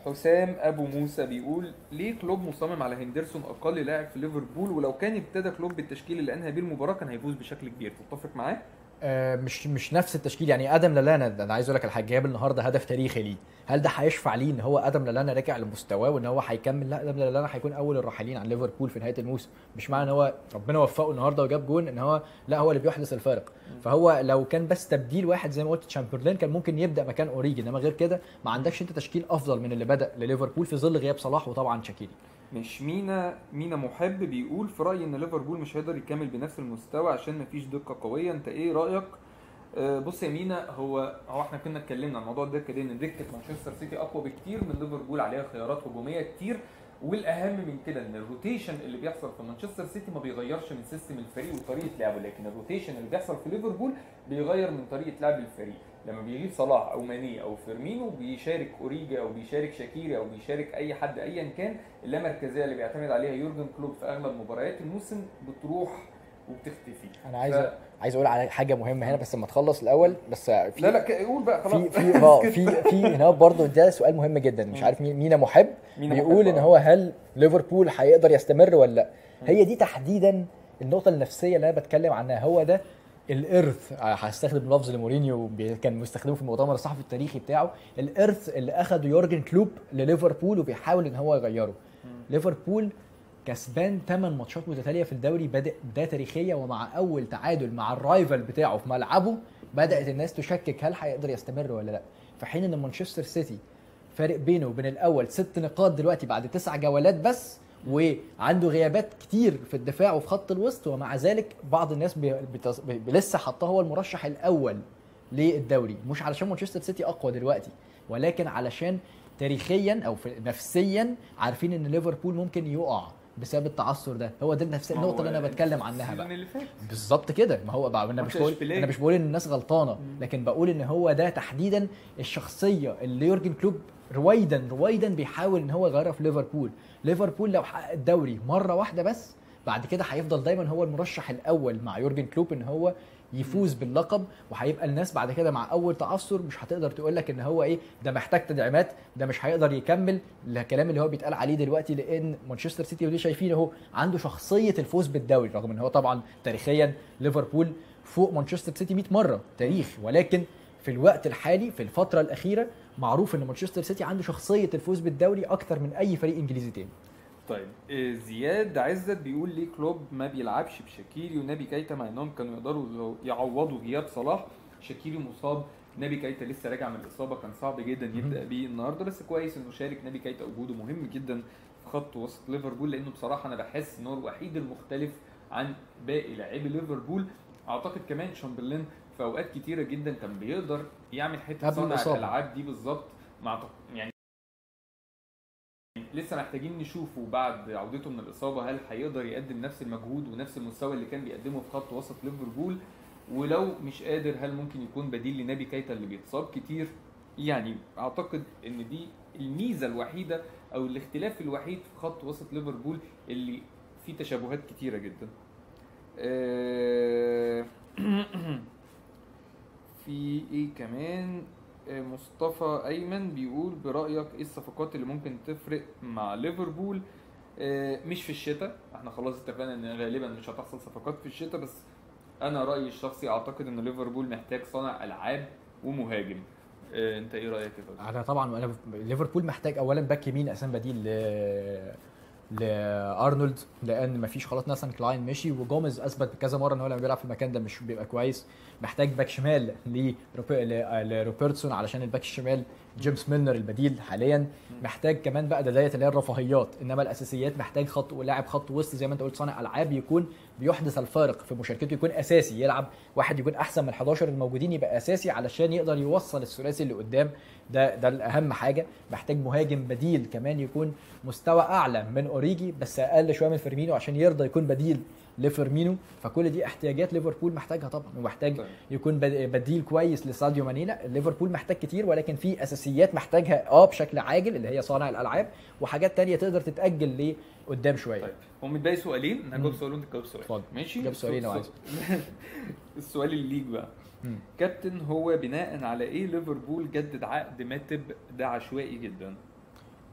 حسام ابو موسى بيقول ليه كلوب مصمم على هندرسون اقل لاعب في ليفربول ولو كان ابتدى كلوب بالتشكيل اللي انهى بيه المباراه كان هيفوز بشكل كبير تتفق معاه آه، مش مش نفس التشكيل يعني ادم لالانا ده انا عايز اقول لك الحاجه جايب النهارده هدف تاريخي ليه هل ده هيشفع ليه ان هو ادم لالانا رجع لمستواه وان هو هيكمل لا ادم لالانا هيكون اول الراحلين عن ليفربول في نهايه الموسم مش معنى ان هو ربنا وفقه النهارده وجاب جون ان هو لا هو اللي بيحدث الفارق فهو لو كان بس تبديل واحد زي ما قلت تشامبرلين كان ممكن يبدا مكان اوريجي انما غير كده ما عندكش انت تشكيل افضل من اللي بدا لليفربول في ظل غياب صلاح وطبعا شاكيري مش مينا مينا محب بيقول في رايي ان ليفربول مش هيقدر يكمل بنفس المستوى عشان مفيش دقه قويه انت ايه رايك آه، بص يا مينا هو هو احنا كنا اتكلمنا عن موضوع الدكه دي ان دكه مانشستر سيتي اقوى بكتير من ليفربول عليها خيارات هجوميه كتير والاهم من كده ان الروتيشن اللي بيحصل في مانشستر سيتي ما بيغيرش من سيستم الفريق وطريقه لعبه لكن الروتيشن اللي بيحصل في ليفربول بيغير من طريقه لعب الفريق لما بيغيب صلاح او ماني او فيرمينو بيشارك اوريجا او بيشارك شاكيري او بيشارك اي حد ايا كان اللامركزيه اللي بيعتمد عليها يورجن كلوب في اغلب مباريات الموسم بتروح وبتختفي انا عايز ف- عايز اقول على حاجه مهمه هنا بس لما تخلص الاول بس في لا لا ك- قول بقى خلاص في في اه في في هنا برضه ده سؤال مهم جدا مش مم. عارف مين مينا محب مينا بيقول محب، ان آه. هو هل ليفربول هيقدر يستمر ولا لا مم. هي دي تحديدا النقطه النفسيه اللي انا بتكلم عنها هو ده الارث آه، هستخدم لفظ لمورينيو بي- كان مستخدمه في المؤتمر الصحفي التاريخي بتاعه الارث اللي اخده يورجن كلوب لليفربول وبيحاول ان هو يغيره ليفربول كسبان 8 ماتشات متتاليه في الدوري بادئ بدايه تاريخيه ومع اول تعادل مع الرايفل بتاعه في ملعبه بدات الناس تشكك هل هيقدر يستمر ولا لا في حين ان مانشستر سيتي فارق بينه وبين الاول ست نقاط دلوقتي بعد تسع جولات بس وعنده غيابات كتير في الدفاع وفي خط الوسط ومع ذلك بعض الناس بي بتص... بي لسه حاطاه هو المرشح الاول للدوري مش علشان مانشستر سيتي اقوى دلوقتي ولكن علشان تاريخيا او في نفسيا عارفين ان ليفربول ممكن يقع بسبب التعثر ده هو ده نفس النقطه اللي انا بتكلم عنها بقى السيزون اللي فات بالظبط كده ما هو بقى انا مش ماتش بقول إشبيلية. انا مش بقول ان الناس غلطانه لكن بقول ان هو ده تحديدا الشخصيه اللي يورجن كلوب رويدا رويدا بيحاول ان هو يغيرها في ليفربول ليفربول لو حقق الدوري مره واحده بس بعد كده هيفضل دايما هو المرشح الاول مع يورجن كلوب ان هو يفوز باللقب وهيبقى الناس بعد كده مع اول تعثر مش هتقدر تقول لك ان هو ايه ده محتاج تدعيمات ده مش هيقدر يكمل الكلام اللي هو بيتقال عليه دلوقتي لان مانشستر سيتي ودي شايفين اهو عنده شخصيه الفوز بالدوري رغم ان هو طبعا تاريخيا ليفربول فوق مانشستر سيتي 100 مره تاريخ ولكن في الوقت الحالي في الفتره الاخيره معروف ان مانشستر سيتي عنده شخصيه الفوز بالدوري اكتر من اي فريق انجليزي تاني طيب آه، زياد عزت بيقول ليه كلوب ما بيلعبش بشاكيري ونبي كايتا مع انهم كانوا يقدروا يعوضوا غياب صلاح شاكيري مصاب نبي كايتا لسه راجع من الاصابه كان صعب جدا يبدا بيه النهارده بس كويس انه شارك نبي كايتا وجوده مهم جدا في خط وسط ليفربول لانه بصراحه انا بحس ان هو الوحيد المختلف عن باقي لاعبي ليفربول اعتقد كمان شامبرلين في اوقات كتيره جدا كان بيقدر يعمل حته قبل صانع الإصابة. الالعاب دي بالظبط مع تق- يعني لسه محتاجين نشوفه بعد عودته من الاصابه هل هيقدر يقدم نفس المجهود ونفس المستوى اللي كان بيقدمه في خط وسط ليفربول ولو مش قادر هل ممكن يكون بديل لنبي كايتا اللي بيتصاب كتير يعني اعتقد ان دي الميزه الوحيده او الاختلاف الوحيد في خط وسط ليفربول اللي فيه تشابهات كتيره جدا آه، في ايه كمان آه، مصطفى ايمن بيقول برايك ايه الصفقات اللي ممكن تفرق مع ليفربول آه، مش في الشتاء احنا خلاص اتفقنا ان غالبا مش هتحصل صفقات في الشتاء بس انا رايي الشخصي اعتقد ان ليفربول محتاج صانع العاب ومهاجم آه، انت ايه رايك يا فادي؟ انا طبعا انا ليفربول محتاج اولا باك يمين اساسا بديل ل لارنولد لان مفيش خلاص ناثان كلاين مشي وجوميز اثبت كذا مره ان هو لما بيلعب في المكان ده مش بيبقى كويس محتاج باك شمال لروبي- ل- لروبرتسون علشان الباك الشمال جيمس ميلنر البديل حاليا محتاج كمان بقى ده ديت اللي هي الرفاهيات انما الاساسيات محتاج خط ولاعب خط وسط زي ما انت قلت صانع العاب يكون بيحدث الفارق في مشاركته يكون اساسي يلعب واحد يكون احسن من ال 11 الموجودين يبقى اساسي علشان يقدر يوصل الثلاثي اللي قدام ده ده الاهم حاجه محتاج مهاجم بديل كمان يكون مستوى اعلى من اوريجي بس اقل شويه من فيرمينو عشان يرضى يكون بديل لفيرمينو فكل دي احتياجات ليفربول محتاجها طبعا ومحتاج طيب. يكون بد- بديل كويس لساديو ماني لا ليفربول محتاج كتير ولكن في اساسيات محتاجها اه بشكل عاجل اللي هي صانع الالعاب وحاجات تانية تقدر تتاجل لقدام شويه طيب هو متبقي سؤالين انا هجاوب مم. سؤال وانت تجاوب سؤال اتفضل. ماشي جاوب سؤالين لو السؤال- السؤال اللي ليك بقى مم. كابتن هو بناء على ايه ليفربول جدد عقد ماتب ده عشوائي جدا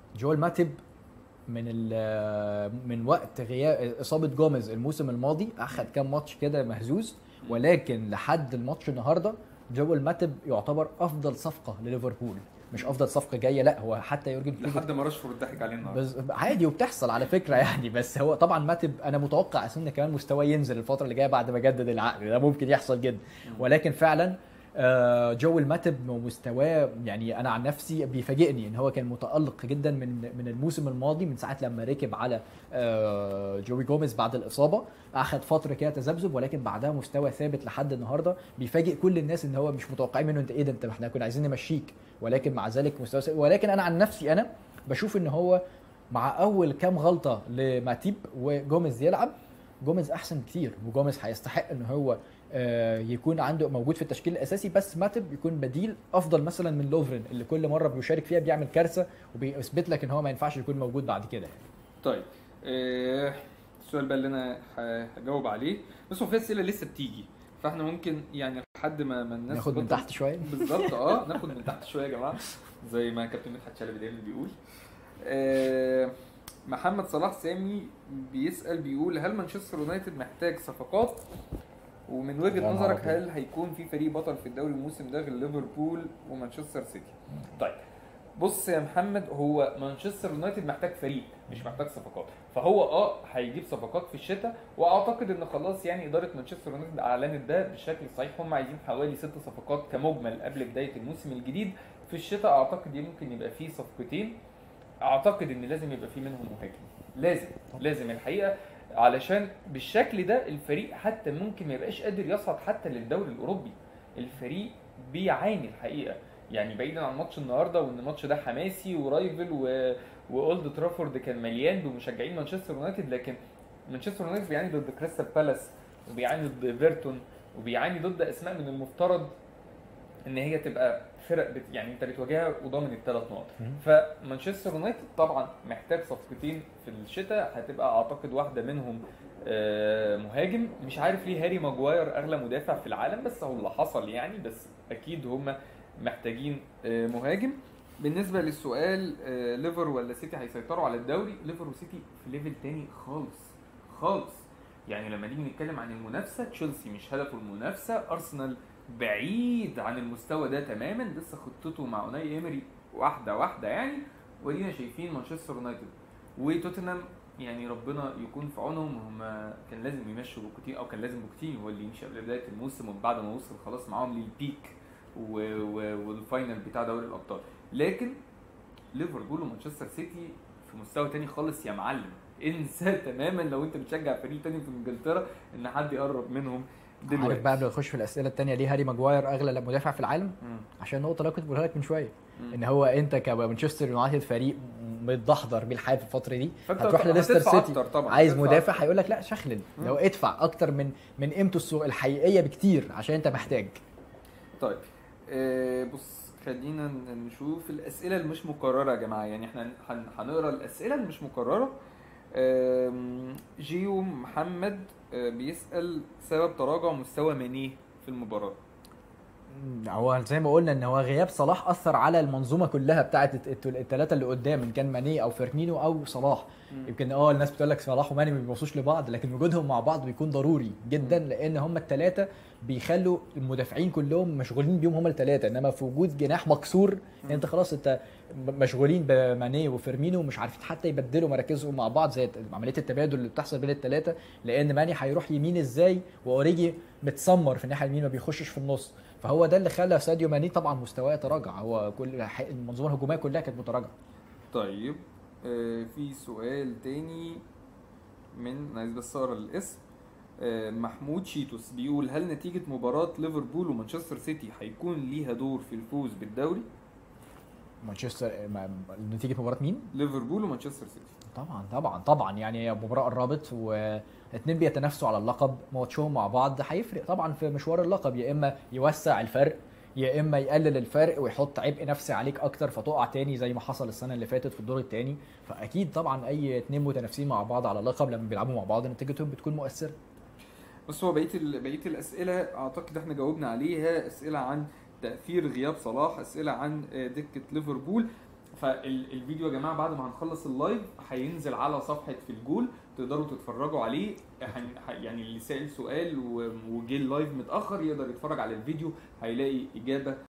جوel ماتب من ال- من وقت غياب اصابه جوميز الموسم الماضي اخذ كام ماتش كده مهزوز ولكن لحد الماتش النهارده جوel ماتب يعتبر افضل صفقه لليفربول مش افضل صفقه جايه لا هو حتى يورجن كلوب لحد ما راشفورد ضحك عليه النهارده بس عادي وبتحصل على فكره يعني بس هو طبعا ماتب انا متوقع ان كمان مستواه ينزل الفتره اللي جايه بعد ما جدد العقد ده ممكن يحصل جدا ولكن فعلا آه، جو الماتب مستواه يعني انا عن نفسي بيفاجئني ان هو كان متالق جدا من من الموسم الماضي من ساعه لما ركب على آه، جوي جوميز بعد الاصابه اخذ فتره كده تذبذب ولكن بعدها مستوى ثابت لحد النهارده بيفاجئ كل الناس ان هو مش متوقعين منه انت ايه ده انت احنا كنا عايزين نمشيك ولكن مع ذلك مستوى ثابت ولكن انا عن نفسي انا بشوف ان هو مع اول كام غلطه لماتيب وجوميز يلعب جوميز احسن كتير وجوميز هيستحق ان هو آه، يكون عنده موجود في التشكيل الاساسي بس ماتب يكون بديل افضل مثلا من لوفرين اللي كل مره بيشارك فيها بيعمل كارثه وبيثبت لك ان هو ما ينفعش يكون موجود بعد كده يعني. طيب آه، السؤال بقى اللي انا ه- هجاوب عليه بس هو في اسئله لسه بتيجي فاحنا ممكن يعني لحد ما ما الناس ناخد من تبطل- تحت شويه بالظبط اه ناخد من تحت شويه يا جماعه زي ما كابتن مدحت شلبي دايما بيقول آه، محمد صلاح سامي بيسال بيقول هل مانشستر يونايتد محتاج صفقات ومن وجهه يا نهار نظرك أبيض. هل هيكون في فريق بطل في الدوري الموسم ده غير ليفربول ومانشستر سيتي طيب بص يا محمد هو مانشستر يونايتد محتاج فريق مش محتاج صفقات فهو اه هيجيب صفقات في الشتاء واعتقد ان خلاص يعني اداره مانشستر يونايتد اعلنت ده بشكل صحيح هم عايزين حوالي ست صفقات كمجمل قبل بدايه الموسم الجديد في الشتاء اعتقد ممكن يبقى فيه صفقتين اعتقد ان لازم يبقى فيه منهم مهاجم لازم لازم الحقيقه علشان بالشكل ده الفريق حتى ممكن ما يبقاش قادر يصعد حتى للدوري الاوروبي الفريق بيعاني الحقيقه يعني بعيدا عن ماتش النهارده وان الماتش ده حماسي ورايفل و... واولد ترافورد كان مليان بمشجعين مانشستر يونايتد لكن مانشستر يونايتد بيعاني ضد كريستال بالاس وبيعاني ضد ايفرتون وبيعاني ضد اسماء من المفترض ان هي تبقى فرق بت... يعني انت بتواجهها وضامن الثلاث نقط مم. فمانشستر يونايتد طبعا محتاج صفقتين في الشتاء هتبقى اعتقد واحده منهم آه، مهاجم مش عارف ليه هاري ماجواير اغلى مدافع في العالم بس هو اللي حصل يعني بس اكيد هم محتاجين آه، مهاجم بالنسبه للسؤال آه، ليفر ولا سيتي هيسيطروا على الدوري ليفر وسيتي في ليفل تاني خالص خالص يعني لما نيجي نتكلم عن المنافسه تشيلسي مش هدفه المنافسه ارسنال بعيد عن المستوى ده تماما لسه خطته مع اوناي ايمري واحده واحده يعني ودينا شايفين مانشستر يونايتد وتوتنهام يعني ربنا يكون في عونهم هم كان لازم يمشوا بوكوتين او كان لازم بوكوتين هو اللي يمشي قبل بدايه الموسم ومن بعد ما وصل خلاص معاهم للبيك و... و... والفاينل بتاع دوري الابطال لكن ليفربول ومانشستر سيتي في مستوى تاني خالص يا معلم انسى تماما لو انت بتشجع فريق تاني في انجلترا ان حد يقرب منهم عارف دلوقتي بقى قبل ما نخش في الاسئله الثانيه ليه هاري ماجواير اغلى مدافع في العالم مم. عشان النقطه اللي أنا كنت بقولها لك من شويه مم. ان هو انت كمانشستر يونايتد فريق متدحضر بيه الحياه في الفتره دي فأنت هتروح هتدفع لليستر سيتي أكتر طبعا عايز هتدفع مدافع أكتر. هيقول لك لا شخلل لو ادفع اكتر من من قيمته السوق الحقيقيه بكتير عشان انت محتاج طيب آه بص خلينا ن- نشوف الاسئله اللي مش مكرره يا جماعه يعني احنا هن- هنقرا الاسئله اللي مش مكرره آم، جيو محمد آه، بيسال سبب تراجع مستوى ماني في المباراه هو زي ما قلنا ان هو غياب صلاح اثر على المنظومه كلها بتاعه الثلاثه اللي قدام ان كان ماني او فيرمينو او صلاح يمكن اه الناس بتقول لك صلاح وماني ما بيبصوش لبعض لكن وجودهم مع بعض بيكون ضروري جدا لان هم الثلاثه بيخلوا المدافعين كلهم مشغولين بيهم هم الثلاثه انما في وجود جناح مكسور انت خلاص انت مشغولين بماني وفيرمينو ومش عارفين حتى يبدلوا مراكزهم مع بعض زي عمليه التبادل اللي بتحصل بين الثلاثه لان ماني هيروح يمين ازاي واوريجي متسمر في الناحيه اليمين ما بيخشش في النص فهو ده اللي خلى ساديو ماني طبعا مستواه يتراجع هو كل المنظومه الهجوميه كلها كانت متراجعه طيب آه في سؤال تاني من أنا عايز بس اقرا الاسم آه محمود شيتوس بيقول هل نتيجة مباراة ليفربول ومانشستر سيتي هيكون ليها دور في الفوز بالدوري؟ مانشستر ما- نتيجه مباراه مين؟ ليفربول ومانشستر سيتي طبعا طبعا طبعا يعني هي مباراه قربت والاثنين بيتنافسوا على اللقب ماتشهم مع بعض هيفرق طبعا في مشوار اللقب يا اما يوسع الفرق يا اما يقلل الفرق ويحط عبء نفسي عليك اكتر فتقع تاني زي ما حصل السنه اللي فاتت في الدور الثاني فاكيد طبعا اي اتنين متنافسين مع بعض على اللقب لما بيلعبوا مع بعض نتيجتهم بتكون مؤثره بس هو بقيه ال- بقيه الاسئله اعتقد احنا جاوبنا عليها اسئله عن تاثير غياب صلاح اسئله عن آه، دكه ليفربول فالفيديو يا جماعه بعد ما هنخلص اللايف هينزل على صفحه في الجول تقدروا تتفرجوا عليه هن- ه- يعني اللي سأل سؤال و- وجه اللايف متاخر يقدر يتفرج على الفيديو هيلاقي اجابه